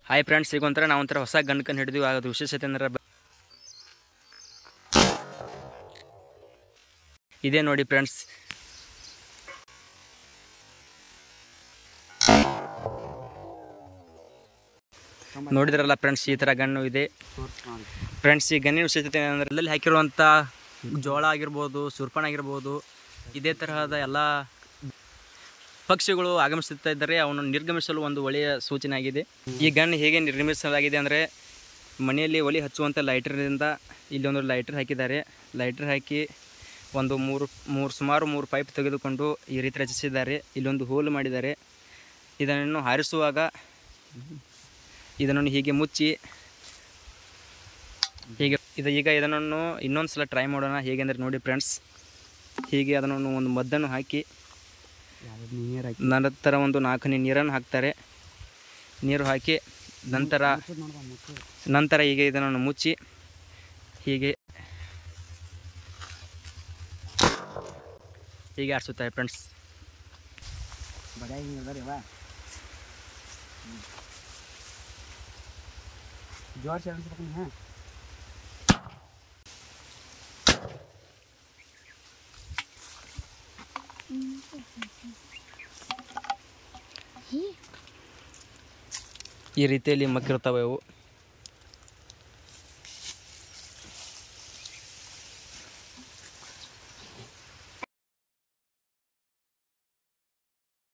hi friends ಈಗ ಒಂಥರ ನಾವು ಒಂಥರ ಹೊಸ ಗಂಡ್ಕನ್ ಹಿಡಿದ್ವಿ ಆಗೋದು ವಿಶೇಷತೆ ಅಂದ್ರೆ ಬ- ಇದೇ ನೋಡಿ ಫ್ರೆಂಡ್ಸ್ ನೋಡಿದ್ರಲ್ಲ ಫ್ರೆಂಡ್ಸ್ ಈ ಥರ ಗಣ್ಣು ಇದೆ ಫ್ರೆಂಡ್ಸ್ ಈ ಗಣ್ಣಿನ ವಿಶೇಷತೆ ಏನಂದ್ರೆ ಅಲ್ಲಲ್ಲಿ ಹಾಕಿರುವಂಥ ಜೋಳ ಆಗಿರ್ಬೋದು ಸುರ್ಪಣ ಆಗಿರ್ಬೋದು ಇದೇ ತರಹದ ಎಲ್ಲ ಪಕ್ಷಿಗಳು ಆಗಮಿಸುತ್ತಾ ಇದ್ದರೆ ಅವನ್ನು ನಿರ್ಗಮಿಸಲು ಒಂದು ಒಳ್ಳೆಯ ಸೂಚನೆ ಆಗಿದೆ ಈ ಗನ್ ಹೇಗೆ ನಿರ್ಮಿಸಲಾಗಿದೆ ಅಂದರೆ ಮನೆಯಲ್ಲಿ ಒಲಿ ಹಚ್ಚುವಂಥ ಲೈಟರ್ನಿಂದ ಇಲ್ಲಿ ಒಂದು ಲೈಟರ್ ಹಾಕಿದ್ದಾರೆ ಲೈಟರ್ ಹಾಕಿ ಒಂದು ಮೂರು ಮೂರು ಸುಮಾರು ಮೂರು ಪೈಪ್ ತೆಗೆದುಕೊಂಡು ಈ ರೀತಿ ರಚಿಸಿದ್ದಾರೆ ಇಲ್ಲೊಂದು ಹೋಲ್ ಮಾಡಿದ್ದಾರೆ ಇದನ್ನು ಹಾರಿಸುವಾಗ ಇದನ್ನು ಹೀಗೆ ಮುಚ್ಚಿ ಹೀಗೆ ಇದು ಈಗ ಇದನ್ನು ಇನ್ನೊಂದು ಸಲ ಟ್ರೈ ಮಾಡೋಣ ಹೇಗೆಂದರೆ ನೋಡಿ ಫ್ರೆಂಡ್ಸ್ ಹೀಗೆ ಅದನ್ನು ಒಂದು ಮದ್ದನ್ನು ಹಾಕಿ ನಂತರ ಒಂದು ನಾಲ್ಕು ಹನಿ ನೀರನ್ನು ಹಾಕ್ತಾರೆ ನೀರು ಹಾಕಿ ನಂತರ ನಂತರ ಹೀಗೆ ಇದನ್ನು ಮುಚ್ಚಿ ಹೀಗೆ ಹೀಗೆ ಆಡಿಸುತ್ತಾರೆ ಫ್ರೆಂಡ್ಸ್ ಜೋರ್ಸಿ ಅನ್ಸ್ಬೇಕು ಹಾಂ ಈ ರೀತಿಯಲ್ಲಿ ಮಕ್ಕಿರ್ತಾವೆ ಅವು